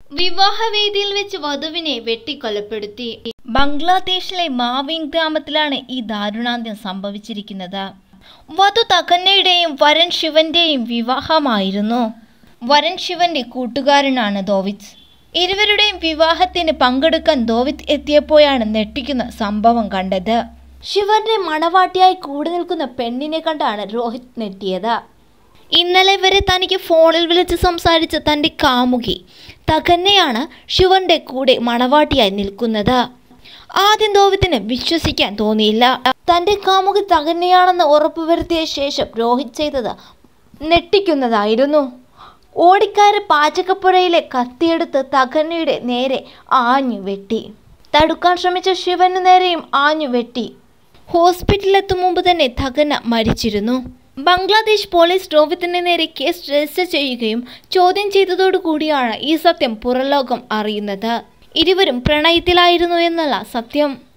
വിവാഹവേദിയിൽ വെച്ച് വധുവിനെ വെട്ടിക്കൊലപ്പെടുത്തി ബംഗ്ലാദേശിലെ മാവിൻ ഗ്രാമത്തിലാണ് ഈ ദാരുണാന്ത്യം സംഭവിച്ചിരിക്കുന്നത് വധു തകന്നയുടെയും വരൻ ശിവന്റെയും വിവാഹമായിരുന്നു വരൻ ശിവന്റെ കൂട്ടുകാരനാണ് ദോവിത് ഇരുവരുടെയും വിവാഹത്തിന് പങ്കെടുക്കാൻ ദോവിത് എത്തിയപ്പോഴാണ് ഞെട്ടിക്കുന്ന സംഭവം കണ്ടത് ശിവന്റെ മണവാട്ടിയായി കൂടെ നിൽക്കുന്ന പെണ്ണിനെ കണ്ടാണ് രോഹിത് ഞെട്ടിയത് ഇന്നലെ വരെ തനിക്ക് ഫോണിൽ വിളിച്ച് സംസാരിച്ച തൻ്റെ കാമുകി തകന്നയാണ് ശിവന്റെ കൂടെ മണവാട്ടിയായി നിൽക്കുന്നത് ആദ്യം ദോവിത്തിന് വിശ്വസിക്കാൻ തോന്നിയില്ല തൻ്റെ കാമുകി തകന്നയാണെന്ന് ഉറപ്പുവരുത്തിയ ശേഷം രോഹിത് ചെയ്തത് ഞെട്ടിക്കുന്നതായിരുന്നു ഓടിക്കാര് പാചകപ്പുരയിലെ കത്തിയെടുത്ത് തകന്നയുടെ നേരെ ആഞ്ഞു വെട്ടി തടുക്കാൻ ശ്രമിച്ച ശിവന് നേരെയും ആഞ്ഞു വെട്ടി ഹോസ്പിറ്റലിലെത്തും മുമ്പ് തന്നെ തകന്ന മരിച്ചിരുന്നു ബംഗ്ലാദേശ് പോലീസ് രോഹിത്തിന് നേരെ കേസ് രജിസ്റ്റർ ചെയ്യുകയും ചോദ്യം ചെയ്തതോടുകൂടിയാണ് ഈ സത്യം പുറംലോകം അറിയുന്നത് ഇരുവരും പ്രണയത്തിലായിരുന്നു എന്നല്ല സത്യം